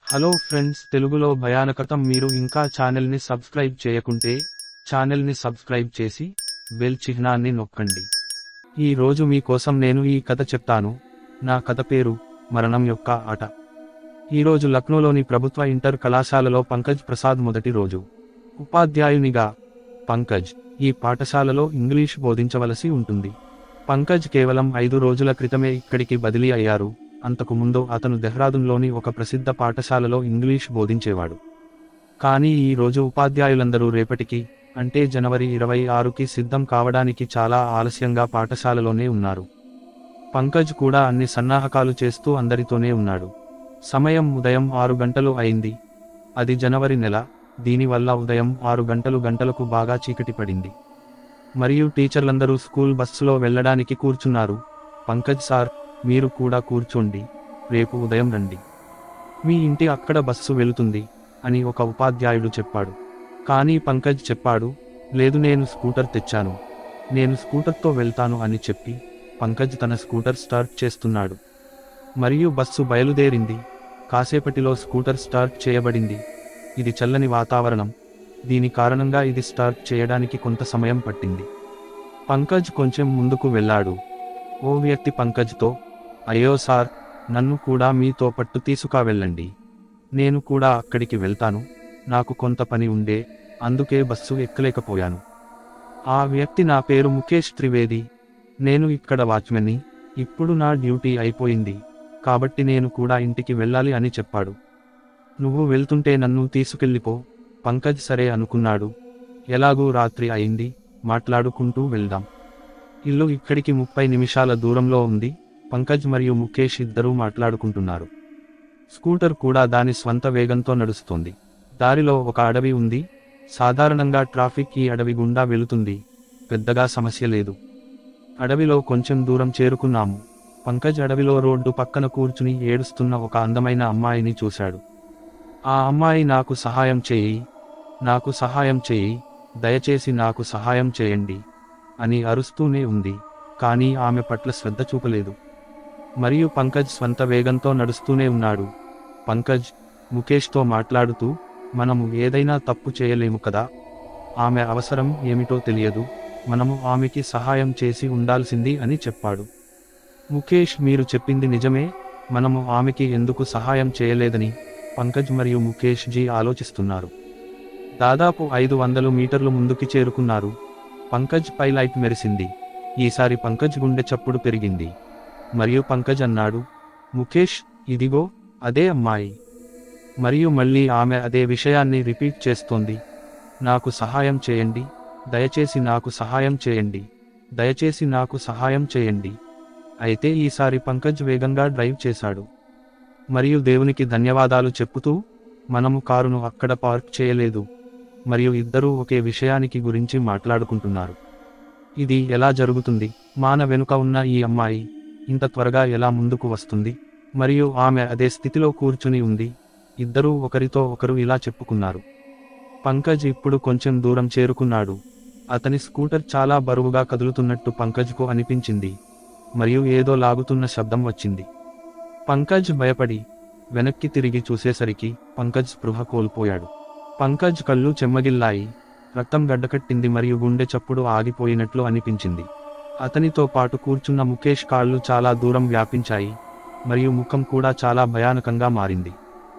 hello friends తెలుగులో భయానకతం మీరు ఇంకా ఛానల్ని సబ్స్క్రైబ్ చేయకుంటే ఛానల్ని సబ్స్క్రైబ్ చేసి బెల్ చిహ్నాన్ని నొక్కండి ఈ రోజు మీకోసం నేను ఈ కథ చెప్తాను నా కథ పేరు మరణం యొక్క ఆట ఈరోజు లక్నోలోని ప్రభుత్వ ఇంటర్ కళాశాలలో పంకజ్ ప్రసాద్ మొదటి రోజు ఉపాధ్యాయునిగా పంకజ్ ఈ పాఠశాలలో ఇంగ్లీష్ బోధించవలసి ఉంటుంది పంకజ్ కేవలం ఐదు రోజుల క్రితమే ఇక్కడికి బదిలీ అయ్యారు అంతకు ముందు అతను దెహ్రాదూన్లోని ఒక ప్రసిద్ధ పాఠశాలలో ఇంగ్లీష్ బోధించేవాడు కానీ ఈ రోజు ఉపాధ్యాయులందరూ రేపటికి అంటే జనవరి ఇరవై ఆరుకి సిద్ధం కావడానికి చాలా ఆలస్యంగా పాఠశాలలోనే ఉన్నారు పంకజ్ కూడా అన్ని సన్నాహకాలు చేస్తూ అందరితోనే ఉన్నాడు సమయం ఉదయం ఆరు గంటలు అయింది అది జనవరి నెల దీనివల్ల ఉదయం ఆరు గంటలు గంటలకు బాగా చీకటి పడింది మరియు టీచర్లందరూ స్కూల్ బస్సులో వెళ్ళడానికి కూర్చున్నారు పంకజ్ సార్ మీరు కూడా కూర్చోండి రేపు ఉదయం రండి మీ ఇంటి అక్కడ బస్సు వెళుతుంది అని ఒక ఉపాధ్యాయుడు చెప్పాడు కానీ పంకజ్ చెప్పాడు లేదు నేను స్కూటర్ తెచ్చాను నేను స్కూటర్తో వెళ్తాను అని చెప్పి పంకజ్ తన స్కూటర్ స్టార్ట్ చేస్తున్నాడు మరియు బస్సు బయలుదేరింది కాసేపటిలో స్కూటర్ స్టార్ట్ చేయబడింది ఇది చల్లని వాతావరణం దీని కారణంగా ఇది స్టార్ట్ చేయడానికి కొంత సమయం పట్టింది పంకజ్ కొంచెం ముందుకు వెళ్ళాడు ఓ వ్యక్తి పంకజ్తో అయ్యో సార్ నన్ను కూడా మీతో పట్టు తీసుకా వెళ్ళండి నేను కూడా అక్కడికి వెళ్తాను నాకు కొంత పని ఉండే అందుకే బస్సు ఎక్కలేకపోయాను ఆ వ్యక్తి నా పేరు ముఖేష్ త్రివేది నేను ఇక్కడ వాచ్మెన్ని ఇప్పుడు నా డ్యూటీ అయిపోయింది కాబట్టి నేను కూడా ఇంటికి వెళ్ళాలి అని చెప్పాడు నువ్వు వెళ్తుంటే నన్ను తీసుకెళ్ళిపో పంకజ్ సరే అనుకున్నాడు ఎలాగూ రాత్రి అయింది మాట్లాడుకుంటూ వెళ్దాం ఇల్లు ఇక్కడికి ముప్పై నిమిషాల దూరంలో ఉంది పంకజ్ మరియు ముఖేష్ ఇద్దరూ మాట్లాడుకుంటున్నారు స్కూటర్ కూడా దాని స్వంత వేగంతో నడుస్తోంది దారిలో ఒక అడవి ఉంది సాధారణంగా ట్రాఫిక్ ఈ అడవి గుండా వెళుతుంది పెద్దగా సమస్య లేదు అడవిలో కొంచెం దూరం చేరుకున్నాము పంకజ్ అడవిలో రోడ్డు పక్కన కూర్చుని ఏడుస్తున్న ఒక అందమైన అమ్మాయిని చూశాడు ఆ అమ్మాయి నాకు సహాయం చేయి నాకు సహాయం చేయి దయచేసి నాకు సహాయం చేయండి అని అరుస్తూనే ఉంది కానీ ఆమె పట్ల శ్రద్ధ చూపలేదు మరియు పంకజ్ స్వంత వేగంతో నడుస్తూనే ఉన్నాడు పంకజ్ ముఖేష్తో మాట్లాడుతూ మనము ఏదైనా తప్పు చేయలేము కదా ఆమె అవసరం ఏమిటో తెలియదు మనము ఆమెకి సహాయం చేసి ఉండాల్సింది అని చెప్పాడు ముఖేష్ మీరు చెప్పింది నిజమే మనము ఆమెకి ఎందుకు సహాయం చేయలేదని పంకజ్ మరియు ముఖేష్ జీ ఆలోచిస్తున్నారు దాదాపు ఐదు వందలు మీటర్లు ముందుకి చేరుకున్నారు పంకజ్ పై లైట్ మెరిసింది ఈసారి పంకజ్ గుండె చప్పుడు పెరిగింది మరియు పంకజ్ అన్నాడు ముఖేష్ ఇదిగో అదే అమ్మాయి మరియు మళ్ళీ ఆమె అదే విషయాన్ని రిపీట్ చేస్తోంది నాకు సహాయం చేయండి దయచేసి నాకు సహాయం చేయండి దయచేసి నాకు సహాయం చేయండి అయితే ఈసారి పంకజ్ వేగంగా డ్రైవ్ చేశాడు మరియు దేవునికి ధన్యవాదాలు చెప్పుతూ మనము కారును అక్కడ పార్క్ చేయలేదు మరియు ఇద్దరూ ఒకే విషయానికి గురించి మాట్లాడుకుంటున్నారు ఇది ఎలా జరుగుతుంది మాన వెనుక ఉన్న ఈ అమ్మాయి ఇంత త్వరగా ఎలా ముందుకు వస్తుంది మరియు ఆమె అదే స్థితిలో కూర్చుని ఉంది ఇద్దరూ ఒకరితో ఒకరు ఇలా చెప్పుకున్నారు పంకజ్ ఇప్పుడు కొంచెం దూరం చేరుకున్నాడు అతని స్కూటర్ చాలా బరువుగా కదులుతున్నట్టు పంకజ్కు అనిపించింది మరియు ఏదో లాగుతున్న శబ్దం వచ్చింది పంకజ్ భయపడి వెనక్కి తిరిగి చూసేసరికి పంకజ్ స్పృహ కోల్పోయాడు పంకజ్ కళ్ళు చెమ్మగిల్లాయి రక్తం గడ్డకట్టింది మరియు గుండె చప్పుడు ఆగిపోయినట్లు అనిపించింది అతనితో పాటు కూర్చున్న ముఖేష్ కాళ్ళు చాలా దూరం వ్యాపించాయి మరియు ముఖం కూడా చాలా భయానకంగా మారింది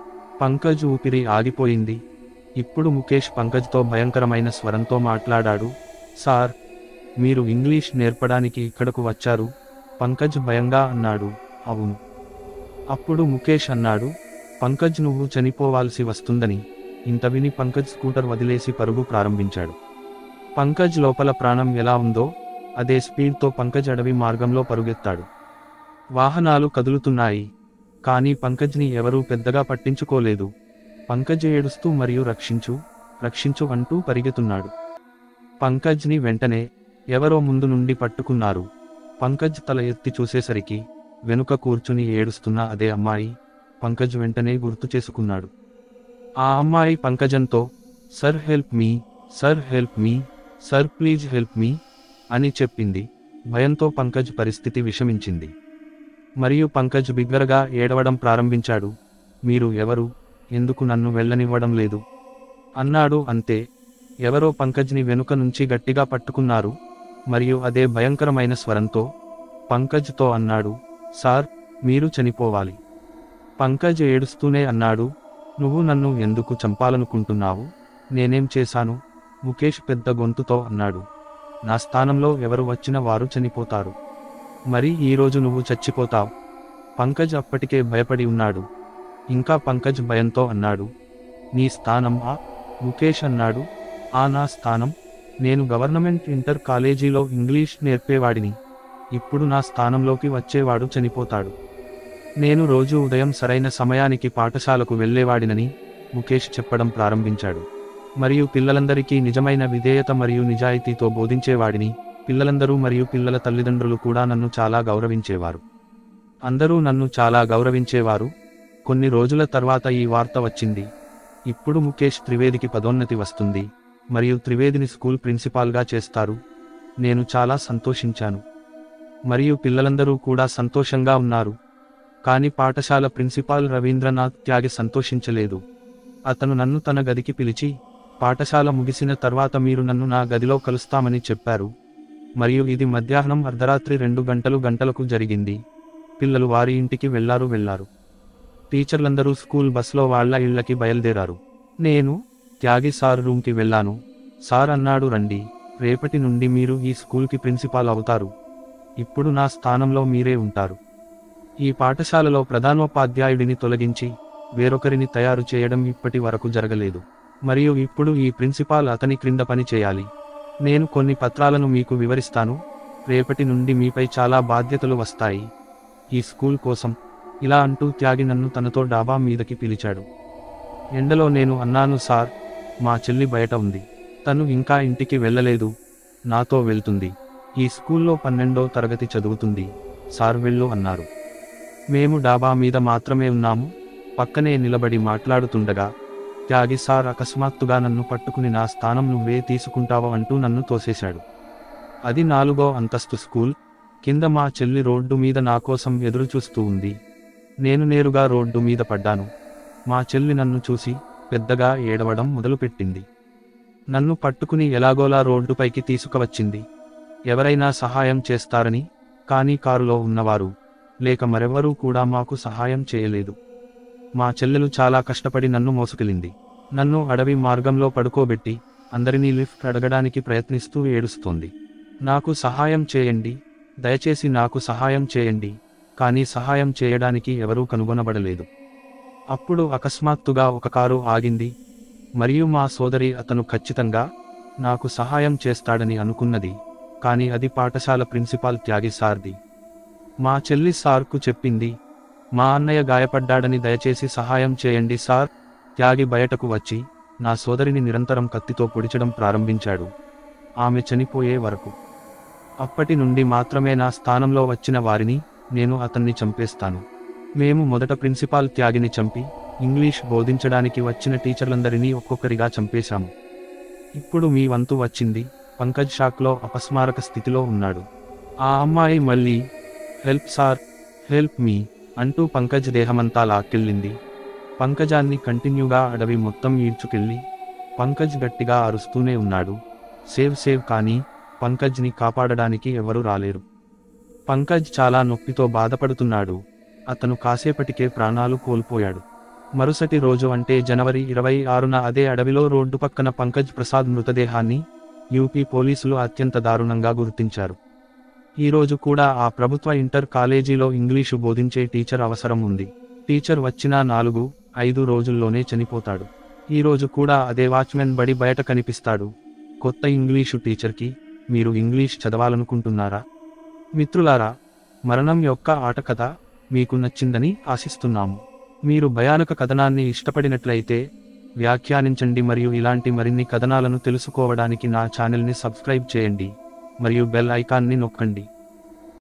పంకజ్ ఊపిరి ఆగిపోయింది ఇప్పుడు ముఖేష్ పంకజ్తో భయంకరమైన స్వరంతో మాట్లాడాడు సార్ మీరు ఇంగ్లీష్ నేర్పడానికి ఇక్కడకు వచ్చారు పంకజ్ భయంగా అన్నాడు అవును అప్పుడు ముఖేష్ అన్నాడు పంకజ్ నువ్వు చనిపోవాల్సి వస్తుందని ఇంత విని పంకజ్ స్కూటర్ వదిలేసి పరుగు ప్రారంభించాడు పంకజ్ లోపల ప్రాణం ఎలా ఉందో అదే స్పీడ్తో పంకజ్ అడవి మార్గంలో పరుగెత్తాడు వాహనాలు కదులుతున్నాయి కానీ పంకజ్ని ఎవరూ పెద్దగా పట్టించుకోలేదు పంకజ్ ఏడుస్తూ మరియు రక్షించు రక్షించు అంటూ పరిగెతున్నాడు పంకజ్ని వెంటనే ఎవరో ముందు నుండి పట్టుకున్నారు పంకజ్ తల ఎత్తి చూసేసరికి వెనుక కూర్చుని ఏడుస్తున్న అదే అమ్మాయి పంకజ్ వెంటనే గుర్తు చేసుకున్నాడు ఆ అమ్మాయి పంకజంతో sir help me sir help me sir please help me అని చెప్పింది భయంతో పంకజ్ పరిస్థితి విషమించింది మరియు పంకజ్ బిగ్గరగా ఏడవడం ప్రారంభించాడు మీరు ఎవరు ఎందుకు నన్ను వెళ్ళనివ్వడం లేదు అన్నాడు అంతే ఎవరో పంకజ్ని వెనుక నుంచి గట్టిగా పట్టుకున్నారు మరియు అదే భయంకరమైన స్వరంతో పంకజ్తో అన్నాడు సార్ మీరు చనిపోవాలి పంకజ్ ఏడుస్తూనే అన్నాడు నువ్వు నన్ను ఎందుకు చంపాలనుకుంటున్నావు నేనేం చేశాను ముఖేష్ పెద్ద గొంతుతో అన్నాడు నా స్థానంలో ఎవరు వచ్చిన వారు చనిపోతారు మరి ఈరోజు నువ్వు చచ్చిపోతావు పంకజ్ అప్పటికే భయపడి ఉన్నాడు ఇంకా పంకజ్ భయంతో అన్నాడు నీ స్థానం ఆ ముఖేష్ అన్నాడు ఆ నా స్థానం నేను గవర్నమెంట్ ఇంటర్ కాలేజీలో ఇంగ్లీష్ నేర్పేవాడిని ఇప్పుడు నా స్థానంలోకి వచ్చేవాడు చనిపోతాడు నేను రోజు ఉదయం సరైన సమయానికి పాఠశాలకు వెళ్ళేవాడినని ముఖేష్ చెప్పడం ప్రారంభించాడు మరియు పిల్లలందరికీ నిజమైన విధేయత మరియు నిజాయితీతో బోధించేవాడిని పిల్లలందరూ మరియు పిల్లల తల్లిదండ్రులు కూడా నన్ను చాలా గౌరవించేవారు అందరూ నన్ను చాలా గౌరవించేవారు కొన్ని రోజుల తర్వాత ఈ వార్త వచ్చింది ఇప్పుడు ముఖేష్ త్రివేదికి పదోన్నతి వస్తుంది మరియు త్రివేదిని స్కూల్ ప్రిన్సిపాల్గా చేస్తారు నేను చాలా సంతోషించాను మరియు పిల్లలందరూ కూడా సంతోషంగా ఉన్నారు కానీ పాఠశాల ప్రిన్సిపాల్ రవీంద్రనాథ్ త్యాగి సంతోషించలేదు అతను నన్ను తన గదికి పిలిచి పాఠశాల ముగిసిన తర్వాత మీరు నన్ను నా గదిలో కలుస్తామని చెప్పారు మరియు ఇది మధ్యాహ్నం అర్ధరాత్రి రెండు గంటలు గంటలకు జరిగింది పిల్లలు వారి ఇంటికి వెళ్లారు వెళ్లారు టీచర్లందరూ స్కూల్ బస్లో వాళ్ళ ఇళ్లకి బయలుదేరారు నేను త్యాగి సార్ రూమ్కి వెళ్ళాను సార్ అన్నాడు రండి రేపటి నుండి మీరు ఈ స్కూల్కి ప్రిన్సిపాల్ అవుతారు ఇప్పుడు నా స్థానంలో మీరే ఉంటారు ఈ పాఠశాలలో ప్రధానోపాధ్యాయుడిని తొలగించి వేరొకరిని తయారు చేయడం ఇప్పటి వరకు జరగలేదు మరియు ఇప్పుడు ఈ ప్రిన్సిపాల్ అతని క్రింద పని చేయాలి నేను కొన్ని పత్రాలను మీకు వివరిస్తాను రేపటి నుండి మీపై చాలా బాధ్యతలు వస్తాయి ఈ స్కూల్ కోసం ఇలా అంటూ త్యాగి నన్ను తనతో డాబా మీదకి పిలిచాడు ఎండలో నేను అన్నాను సార్ మా చెల్లి బయట ఉంది తను ఇంకా ఇంటికి వెళ్ళలేదు నాతో వెళ్తుంది ఈ స్కూల్లో పన్నెండో తరగతి చదువుతుంది సార్ వెళ్ళు అన్నారు మేము డాబా మీద మాత్రమే ఉన్నాము పక్కనే నిలబడి మాట్లాడుతుండగా త్యాగి సార్ అకస్మాత్తుగా నన్ను పట్టుకుని నా స్థానం నువ్వే తీసుకుంటావో అంటూ నన్ను తోసేశాడు అది నాలుగో అంతస్తు స్కూల్ కింద మా చెల్లి రోడ్డు మీద నా కోసం ఎదురు చూస్తూ ఉంది నేను నేరుగా రోడ్డు మీద పడ్డాను మా చెల్లి నన్ను చూసి పెద్దగా ఏడవడం మొదలుపెట్టింది నన్ను పట్టుకుని ఎలాగోలా రోడ్డుపైకి తీసుకువచ్చింది ఎవరైనా సహాయం చేస్తారని కానీ కారులో ఉన్నవారు లేక మరెవరూ కూడా మాకు సహాయం చేయలేదు మా చెల్లెలు చాలా కష్టపడి నన్ను మోసుకెళ్ళింది నన్ను అడవి మార్గంలో పడుకోబెట్టి అందరినీ లిఫ్ట్ అడగడానికి ప్రయత్నిస్తూ ఏడుస్తోంది నాకు సహాయం చేయండి దయచేసి నాకు సహాయం చేయండి కానీ సహాయం చేయడానికి ఎవరూ కనుగొనబడలేదు అప్పుడు అకస్మాత్తుగా ఒక కారు ఆగింది మరియు మా సోదరి అతను ఖచ్చితంగా నాకు సహాయం చేస్తాడని అనుకున్నది కానీ అది పాఠశాల ప్రిన్సిపాల్ త్యాగి సార్ది మా చెల్లి సార్కు చెప్పింది మా అన్నయ్య గాయపడ్డాడని దయచేసి సహాయం చేయండి సార్ త్యాగి బయటకు వచ్చి నా సోదరిని నిరంతరం కత్తితో పొడిచడం ప్రారంభించాడు ఆమె చనిపోయే వరకు అప్పటి నుండి మాత్రమే నా స్థానంలో వచ్చిన వారిని నేను అతన్ని చంపేస్తాను మేము మొదట ప్రిన్సిపాల్ త్యాగిని చంపి ఇంగ్లీష్ బోధించడానికి వచ్చిన టీచర్లందరినీ ఒక్కొక్కరిగా చంపేశాము ఇప్పుడు మీ వంతు వచ్చింది పంకజ్ షాక్లో అపస్మారక స్థితిలో ఉన్నాడు ఆ అమ్మాయి మళ్ళీ హెల్ప్ సార్ హెల్ప్ మీ అంటూ పంకజ్ దేహమంతా లాక్కెళ్ళింది పంకజాన్ని కంటిన్యూగా అడవి మొత్తం ఈడ్చుకెళ్ళి పంకజ్ గట్టిగా అరుస్తూనే ఉన్నాడు సేవ్ సేవ్ కానీ పంకజ్ని కాపాడడానికి ఎవరూ రాలేరు పంకజ్ చాలా నొప్పితో బాధపడుతున్నాడు అతను కాసేపటికే ప్రాణాలు కోల్పోయాడు మరుసటి రోజు అంటే జనవరి ఇరవై ఆరున అదే అడవిలో రోడ్డు పక్కన పంకజ్ ప్రసాద్ మృతదేహాన్ని యూపీ పోలీసులు అత్యంత దారుణంగా గుర్తించారు ఈ రోజు కూడా ఆ ప్రభుత్వ ఇంటర్ కాలేజీలో ఇంగ్లీషు బోధించే టీచర్ అవసరం ఉంది టీచర్ వచ్చిన నాలుగు ఐదు రోజుల్లోనే చనిపోతాడు ఈ రోజు కూడా అదే వాచ్మెన్ బడి బయట కనిపిస్తాడు కొత్త ఇంగ్లీషు టీచర్కి మీరు ఇంగ్లీష్ చదవాలనుకుంటున్నారా మిత్రులారా మరణం యొక్క ఆటకథ మీకు నచ్చిందని ఆశిస్తున్నాము మీరు భయానక కథనాన్ని ఇష్టపడినట్లయితే వ్యాఖ్యానించండి మరియు ఇలాంటి మరిన్ని కథనాలను తెలుసుకోవడానికి నా ఛానల్ని సబ్స్క్రైబ్ చేయండి మరియు బెల్ ఐకాన్ని నొక్కండి